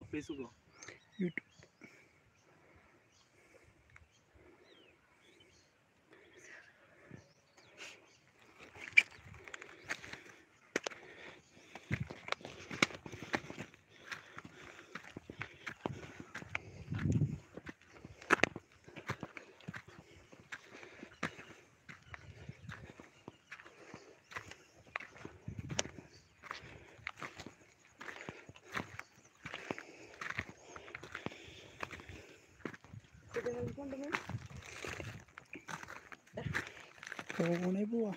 ഫേസ്ബുക്കോ YouTube ഫോണേ പോവാ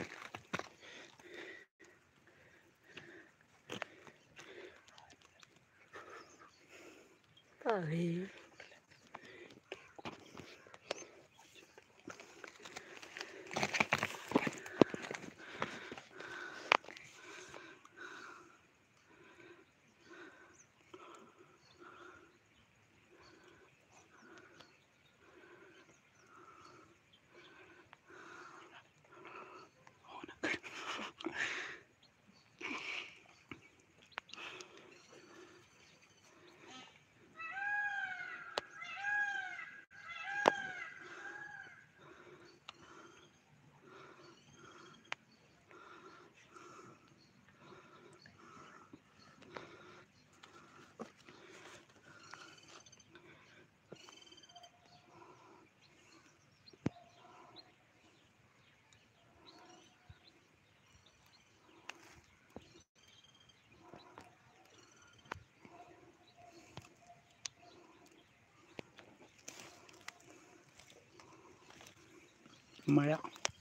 മഴ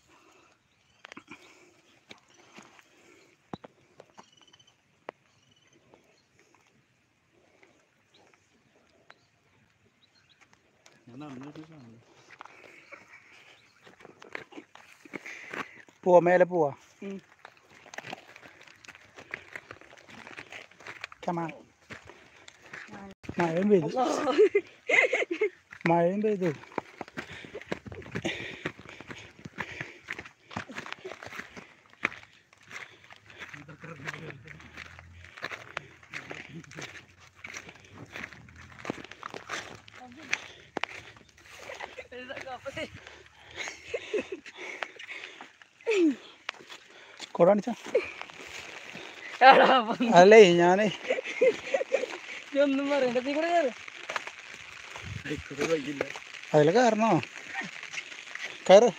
ഞാൻ നടന്നിട്ട് കാണുന്നു പോവാ മേലെ പോവാ ഉം. കമാ മഴയും പെയ്തു മഴയും പെയ്തു കൊട കാണിച്ചാ അല്ലേ ഞാനേ ഒന്നും പറയണ്ട നീ കൂടെ കയറ് ആയിക്കോട്ടെ വൈകില്ല അതിലെ കാരണോ കയറ്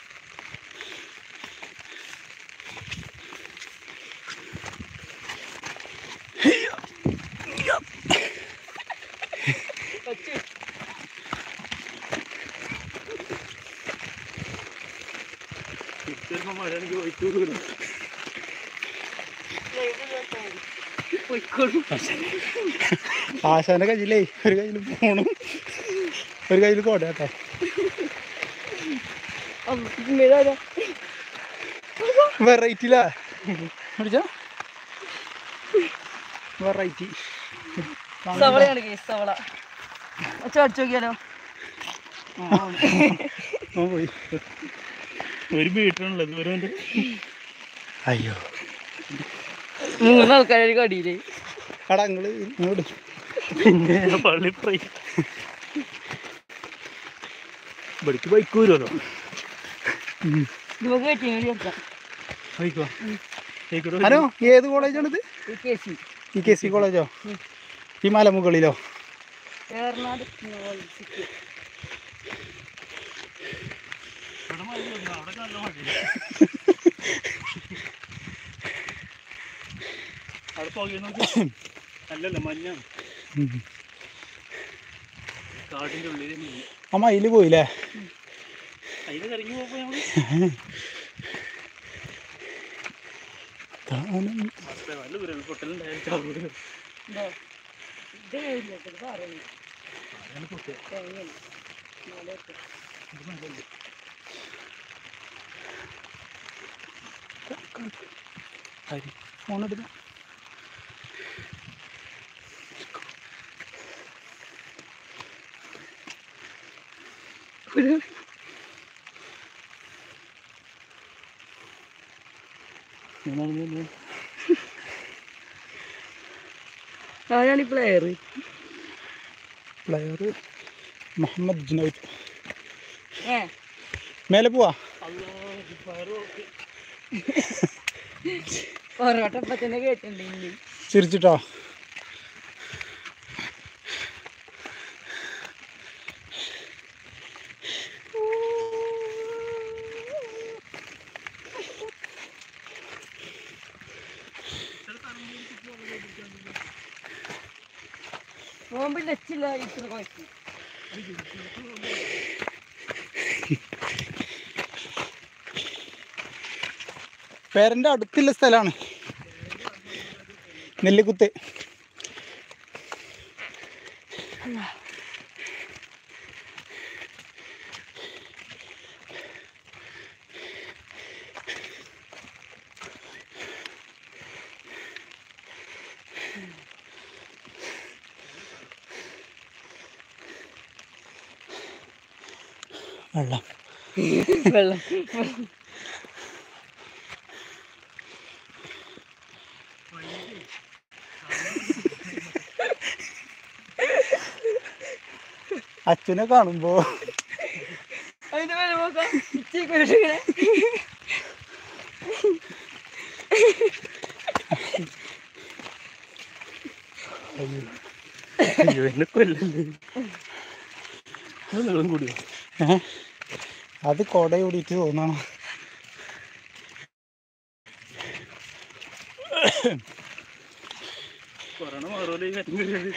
വച്ചു തിരിച്ചു മഴ എനിക്ക് വൈക്കൂല പോയിക്കോളും ആശാന്റെ കയ്യിലേ ഒരു കയ്യിൽ ഫോണും ഒരു കയ്യിൽ കോട കേട്ടോ മേലാരാ വെറൈറ്റിലാ പിടിച്ച വെറൈറ്റി സവളയാണ് കേസ് സവള അച്ഛൻ അടിച്ചു നോക്കിയാലോ പോയി ഒരു മീറ്ററാണല്ലോ ദൂരം എൻ്റെ അയ്യോ മൂന്ന് ആൾക്കാരെ കടിയില്ലേ കടാ നിങ്ങള് ഇങ്ങോട്ട് പിന്നെ പള്ളി പോയി ഇവിടേക്ക് ബൈക്ക് വരുമല്ലോ നമുക്ക് കെട്ടി വേണ്ടി വെക്കാം ബൈക്കോ ആയിക്കോട്ടെ ഹലോ ഏത് കോളേജാണിത് ഈ കെ സി ഈ കെ സി കോളേജോ ഈ മലമുകളിലോ ഏറനാട് യൂണിവേഴ്സിറ്റി ഇവിടെ മഴ വരുന്നു, അവിടെ നല്ല മഴയില്ല അവിടെ പോകുന്ന അല്ലല്ല മഞ്ഞാണ് കാടിന്റെ ഉള്ളിൽ മഞ്ഞ് ആ മയില് പോയില്ലേ അതിന് കറങ്ങി പോകുമ്പോ ഞങ്ങള് താനം അത്ര നല്ല ഉരുൾപൊട്ടലുണ്ടായാലും ചാവൂര്. ഇതോ ഇത് കഴിഞ്ഞിട്ട് ഇത് പറയുന്നു അതാണ് പൊട്ടിയത്. തേങ്ങയാണ് നാളെയൊക്കെ ഇത് നല്ലതല്ലേ? ഹരി ഫോൺ എടുക്ക ഒരു ആരാണ് ഈ പ്ലെയർ പ്ലെയർ മുഹമ്മദ് ജുനൈദ് ഏ മേലെ പോവാ അല്ലാ ഫയറൊക്കെ പൊറോട്ട ഇപ്പൊ തന്നെ കേട്ടിട്ടുണ്ട് ചിരിച്ചിട്ടോ പോകുമ്പോ ലച്ചില്ല ഇത്ര കുഴപ്പം പേരൻ്റെ അടുത്തുള്ള സ്ഥലമാണ് നെല്ലിക്കുത്ത് വെള്ളം വെള്ളം അച്ഛനെ കാണുമ്പോ അതിന്റെ മേലെ നോക്കാം ഇച്ചിരി കുരുട്ടിങ്ങനെ അയ്യോ എന്നെ കൊല്ലല്ലേ അത് നീളം കൂടിയോ ഏ? അത് കൊട ഓടിയിട്ട് തോന്നണം കൊറോണ മാറുമല്ലോ ഈ കാര്യം കഴിയാതെ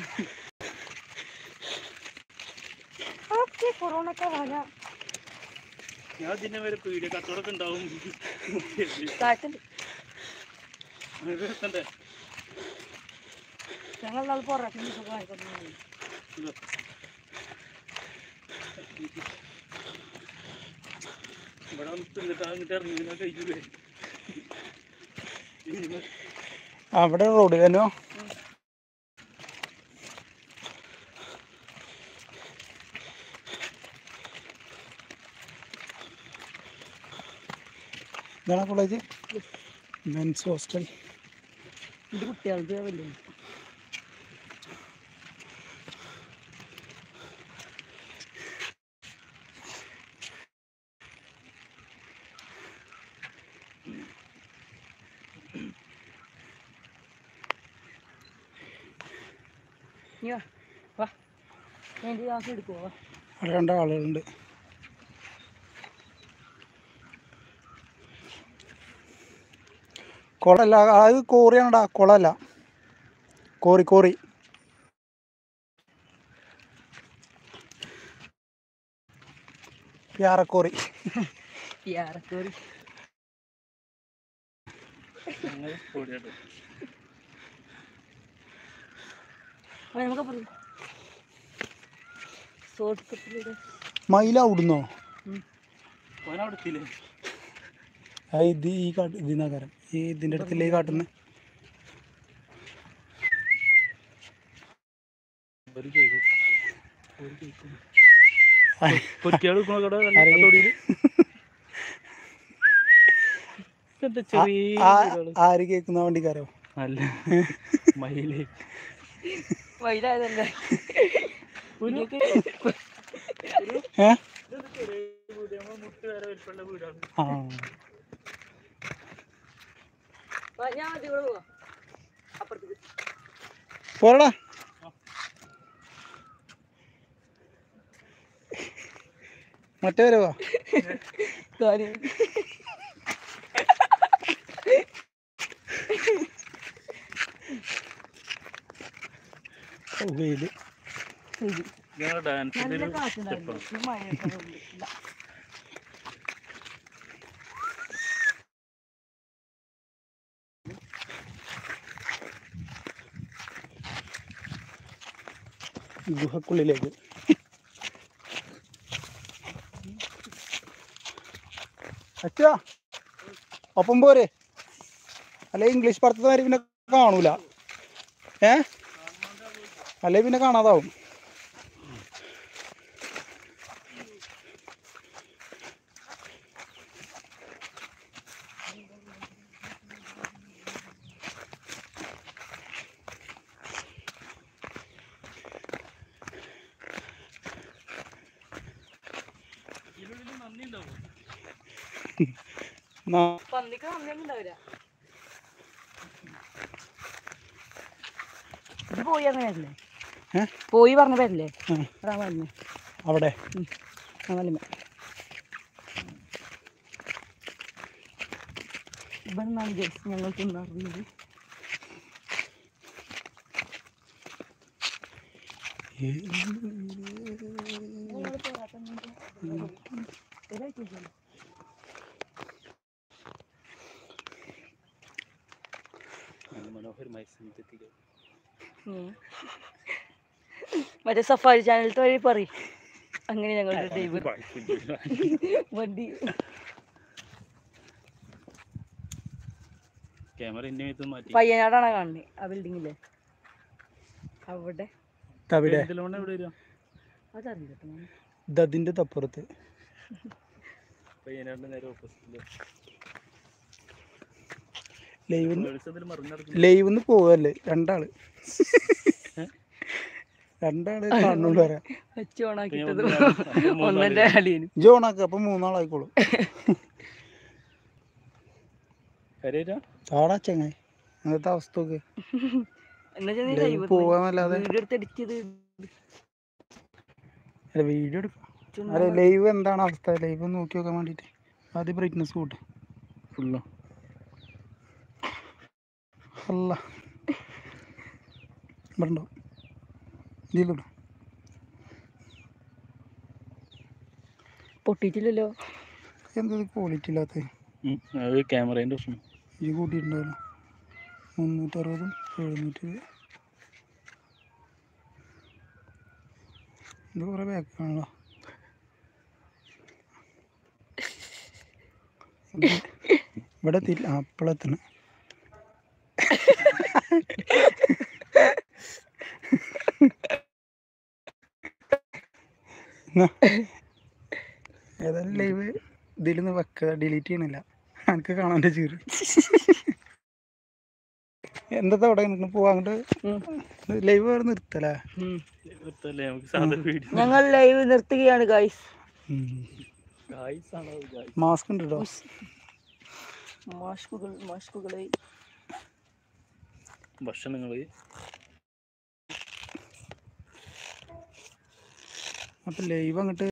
ഓക്കെ കൊറോണക്കെ വരാം ഞാൻ ഇതിനെ വരെ പീടിയ കച്ചവടമൊക്കെ ഉണ്ടാവും കാറ്റുണ്ട് അങ്ങനെ എത്തണ്ടേ ഞങ്ങൾ നാളെ പൊറോട്ട വാങ്ങിക്കൊണ്ടു ഇതാ. ഇവിടെ വന്ന് തിന്നിട്ട് അങ്ങോട്ട് ഇറങ്ങി കഴിച്ചില്ലേ അവിടെ റോഡ് തന്നെയോ ഇതാണ് കോളേജ് മെൻസ് ഹോസ്റ്റൽ ഇത് കുട്ടികൾക്ക് വലിയ നീ വാ വാ ഞാൻ ഗ്ലാസ് എടുക്കുവോ വാ അവിടെ രണ്ട് ആളുകളുണ്ട് കുളമല്ല അത് കോറിയാണടാ കുളമല്ല കോറി കോറി പ്യാറക്കോറി യാറക്കോറി അങ്ങനെ പൊടിയാട്ടോ നമുക്ക് പറഞ്ഞു ഷോർട്ട് കട്ടിലൂടെ മയില അവിടുന്നോ ഓനവിടെ എത്തിയില്ലേ ആ ഇത് ഈ കാട്ട് ഇതിനകരം ഈ ഇതിൻ്റെ അടുത്തില്ലേ ഈ കാട്ടുന്ന ഒരു ചെയ്തു ഒരു കേൾക്കുന്നു പൊരിക്കാട് നിൽക്കണ കട ആരെങ്കിലും- തൊടിയിൽ എന്താ ചെറിയ വീടുകള്. ആര് കേൾക്കുന്ന വണ്ടിക്കാരോ അല്ല മയിലേ വൈലായതല്ലേ ഏ ഇതൊരു ചെറിയ വീട് നമ്മളെ മുട്ട് വരെ വലിപ്പമുള്ള വീടാണ് ആ ഞാൻ മതി ഇവിടെ പോവാം അപ്പുറത്തേക്ക് പോരടാ മറ്റേ വരവാ കാര്യം ഓ, വെയില് ശരി ഞങ്ങളുടെ ഡാൻസിന്റെ നല്ല ഒരു കാറ്റുണ്ടായിരുന്നു സ്റ്റെപ്പാണ് ഈ മഴയൊക്കെ കൊണ്ട്. ഇല്ല. ഗുഹക്കുള്ളിലേക്ക് അച്ഛാ ഒപ്പം പോരെ അല്ലെ ഇംഗ്ലീഷ് പഠിത്തമാര് പിന്നെ കാണൂല ഏ അല്ലെ പിന്നെ കാണാതാവും നാ- പന്നിക്ക് നന്ദിയൊന്നും ഉണ്ടാവില്ല ഇത് പോയി അങ്ങനെ വരില്ലേ ഏ? പോയി പറഞ്ഞ പേരല്ലേ ആ, അതാ പറഞ്ഞു അവിടെ അങ്ങനെ ഇവിടെ നിന്നാണ് ഗൈസ് ഞങ്ങൾ തിന്നറിഞ്ഞത് മനോഹരമായി സ്ഥലത്തെത്തിക്കുക മറ്റേ സഫാരി ചാനലത്തെ വഴി പറ അങ്ങനെ ഞങ്ങളുടെ ഡ്രൈവർ വണ്ടി ക്യാമറ എന്റെ മേത്ത് മാറ്റി പയ്യനാടാണ് കാണുന്നത് ആ ബിൽഡിങ്ങില്ലേ അവിടെ അവിടെ പെരിന്തൽമണ്ണ എവിടെ വരിക അതറിയില്ല കേട്ടോ ഞാൻ. ദതിൻ്റെ തപ്പുറത്ത് പയ്യനാടിന്റെ നേരെ ഓപ്പോസിറ്റില് ലൈവ് വെളിച്ചത്തിൽ മറിഞ്ഞടക്കുന്നു ലൈവ് നിന്ന് പോവല്ലേ രണ്ടാള് രണ്ടാള് കാണുന്നുള്ളൂ പറയാം വെച്ച് ഓണാക്കിട്ടത് അപ്പൊ മൂന്നാള് ഒന്നെന്റെ അളിയനും ജോണാക്ക അപ്പൊ മൂന്നാളായിക്കോളും കരയില്ല ചാടാ ചങ്ങായി അങ്ങനത്തെ അവസ്ഥ ഒക്കെ എന്നാ നീ ലൈവ് ലൈവ് പോവാന്നല്ലാതെ വീഡിയോ എടുത്ത് എഡിറ്റ് ചെയ്ത് അല്ല വീഡിയോ എടുക്കാം ചുമ്മാ അല്ല ലൈവ് എന്താണ് അവസ്ഥ ലൈവ് നോക്കി നോക്കാൻ വേണ്ടിട്ട് ആദ്യം ബ്രൈറ്റ്നസ് കൂട്ട് ഫുള്ളോ അല്ല ഇവിടെ ഉണ്ടാവും ഇതിലിടും പൊട്ടിയിട്ടില്ലല്ലോ എന്തത് ക്വാളിറ്റി ഇല്ലാത്ത അത് ക്യാമറേന്റെ പ്രശ്നം ഈ കൂട്ടിയിട്ടുണ്ടാവല്ലോ മുന്നൂറ്ററുപതും എഴുന്നൂറ്റി ഇത് കുറേ ബാക്കാണല്ലോ ഇവിടെ എത്തിയില്ല അപ്പോഴെത്തണം ഏതായാലും ലൈവ് ഇതിൽ നിന്ന് വെക്കുക ഡിലീറ്റ് ചെയ്യണില്ല എനിക്ക് കാണാൻ ചീറ് എന്താ അവിടെ നിൽക്കുന്നു പോവാ അങ്ങോട്ട് ലൈവ് വേറെ നിർത്തലേ നിർത്തല്ലേ നമുക്ക് സാധാരണ വീഡിയോ ഞങ്ങൾ ലൈവ് നിർത്തുകയാണ് ഗായ്സ് ഗായ്സ് ആണോ ഗായ്സ് മാസ്ക് ഉണ്ട് കേട്ടോ മാഷ്കുകൾ മാഷ്കുകളെ ഭക്ഷണങ്ങൾ അപ്പം ലൈവ് അങ്ങോട്ട്